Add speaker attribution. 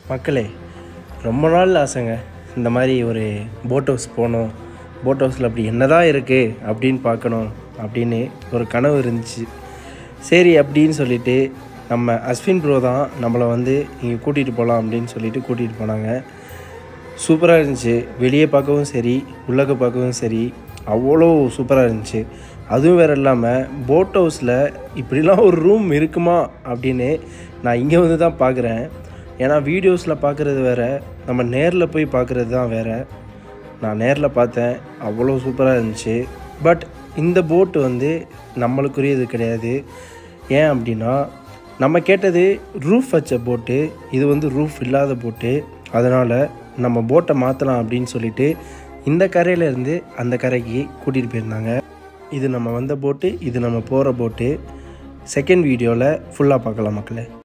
Speaker 1: மக்களே ரொம்ப நாள் ஆசைங்க இந்த மாதிரி ஒரு போட் ஹவுஸ் போகணும் போட் ஹவுஸில் அப்படி என்னதான் இருக்குது அப்படின்னு பார்க்கணும் அப்படின்னு ஒரு கனவு இருந்துச்சு சரி அப்படின்னு சொல்லிட்டு நம்ம அஸ்வின் ப்ரோ தான் நம்மளை வந்து இங்கே கூட்டிகிட்டு போகலாம் அப்படின்னு சொல்லிட்டு கூட்டிகிட்டு போனாங்க சூப்பராக இருந்துச்சு வெளியே பார்க்கவும் சரி உள்ளக்க பார்க்கவும் சரி அவ்வளோ சூப்பராக இருந்துச்சு அதுவும் வேறு இல்லாமல் போட் ஹவுஸில் இப்படிலாம் ஒரு ரூம் இருக்குமா அப்படின்னு நான் இங்கே வந்து தான் பார்க்குறேன் ஏன்னா வீடியோஸில் பார்க்குறது வேறு நம்ம நேரில் போய் பார்க்குறது தான் வேறு நான் நேரில் பார்த்தேன் அவ்வளோ சூப்பராக இருந்துச்சு பட் இந்த போட்டு வந்து நம்மளுக்குரியது கிடையாது ஏன் அப்படின்னா நம்ம கேட்டது ரூஃப் வச்ச போட்டு இது வந்து ரூஃப் இல்லாத போட்டு அதனால் நம்ம போட்டை மாற்றலாம் அப்படின்னு சொல்லிட்டு இந்த கரையிலேருந்து அந்த கரைக்கு கூட்டிகிட்டு போயிருந்தாங்க இது நம்ம வந்த போட்டு இது நம்ம போகிற போட்டு செகண்ட் வீடியோவில் ஃபுல்லாக பார்க்கலாம் மக்களே